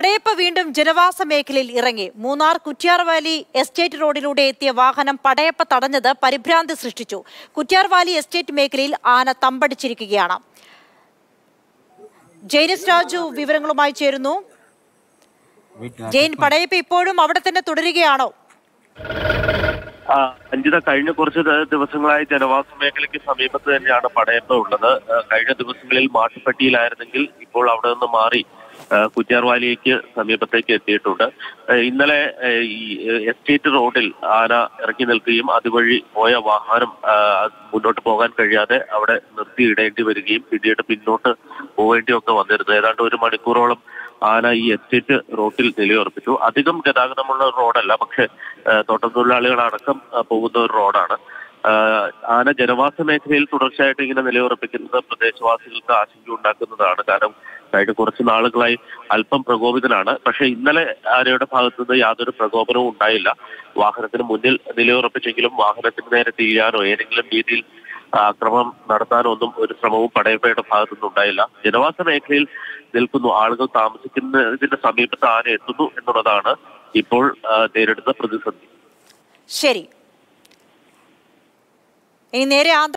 പടയപ്പ വീണ്ടും ജനവാസ മേഖലയിൽ ഇറങ്ങി മൂന്നാർ കുറ്റ്യാർവാലി എസ്റ്റേറ്റ് റോഡിലൂടെ എത്തിയ വാഹനം പടയപ്പ തടഞ്ഞത് പരിഭ്രാന്തി സൃഷ്ടിച്ചു കുറ്റ്യാർവാലി എസ്റ്റേറ്റ് മേഖലയിൽ ആന തമ്പടിച്ചിരിക്കുകയാണ് ജെയിനിസ് രാജു വിവരങ്ങളുമായി ചേരുന്നു ജെയിൻ പടയപ്പ ഇപ്പോഴും അവിടെ തന്നെ തുടരുകയാണോ ആ, അഞ്ജിത കഴിഞ്ഞ കുറച്ച് ദ- ദിവസങ്ങളായി ജനവാസ മേഖലയ്ക്ക് സമീപത്ത് തന്നെയാണ് പടയപ്പ ഉള്ളത് ആ, കഴിഞ്ഞ ദിവസങ്ങളിൽ മാട്ടുപ്പെട്ടിയിലായിരുന്നെങ്കിൽ ഇപ്പോൾ അവിടെ നിന്ന് മാറി ആ, കുറ്റ്യാർവാലിയേക്ക് സമീപത്തേക്ക് എത്തിയിട്ടുണ്ട് ആ, ഇന്നലെ ആ, ഈ എസ്റ്റേറ്റ് റോഡിൽ ആന ഇറങ്ങി നിൽക്കുകയും അതുവഴി പോയ വാഹനം ആ, മുന്നോട്ട് പോകാൻ കഴിയാതെ അവിടെ നിർത്തി ഇടേണ്ടി വരികയും പിന്നീട് പിന്നോട്ട് പോവേണ്ടിയൊക്കെ വന്നിരുന്നു ഏതാണ്ട് ഒരു മണിക്കൂറോളം ആന ഈ എസ്റ്റേറ്റ് റോഡിൽ നിലയുറപ്പിച്ചു അധികം ഗതാഗതമുള്ള ഒരു റോഡല്ല പക്ഷെ ആ, തോട്ടം തൊഴിലാളികളടക്കം ആ, പോകുന്ന ഒരു റോഡാണ് ആ, ആന ജനവാസ മേഖലയിൽ തുടർച്ചയായിട്ട് ഇങ്ങനെ നിലയുറപ്പിക്കുന്നത് പ്രദേശവാസികൾക്ക് ആശങ്ക ഉണ്ടാക്കുന്നതാണ് കാരണം കഴിഞ്ഞ കുറച്ച് നാളുകളായി അല്പം പ്രകോപിതനാണ് പക്ഷെ ഇന്നലെ ആനയുടെ ഭാഗത്തു നിന്ന് യാതൊരു പ്രകോപനവും ഉണ്ടായില്ല വാഹനത്തിന് മുന്നിൽ നിലയുറപ്പിച്ചെങ്കിലും വാഹനത്തിന് നേരെ തിരിയാനോ ഏതെങ്കിലും രീതിയിൽ ആക്രമണം നടത്താനോ ഒന്നും ഒരു ശ്രമവും പടയപ്പയുടെ ഭാഗത്തുനിന്ന് ഉണ്ടായില്ല ജനവാസ മേഖലയിൽ നിൽക്കുന്നു ആളുകൾ താമസിക്കുന്നതിന്റെ സമീപത്ത് ആന എത്തുന്നു എന്നുള്ളതാണ് ഇപ്പോൾ ആ, നേരിടുന്ന പ്രതിസന്ധി ശരി ഇനി നേരെ ആന്ധ്ര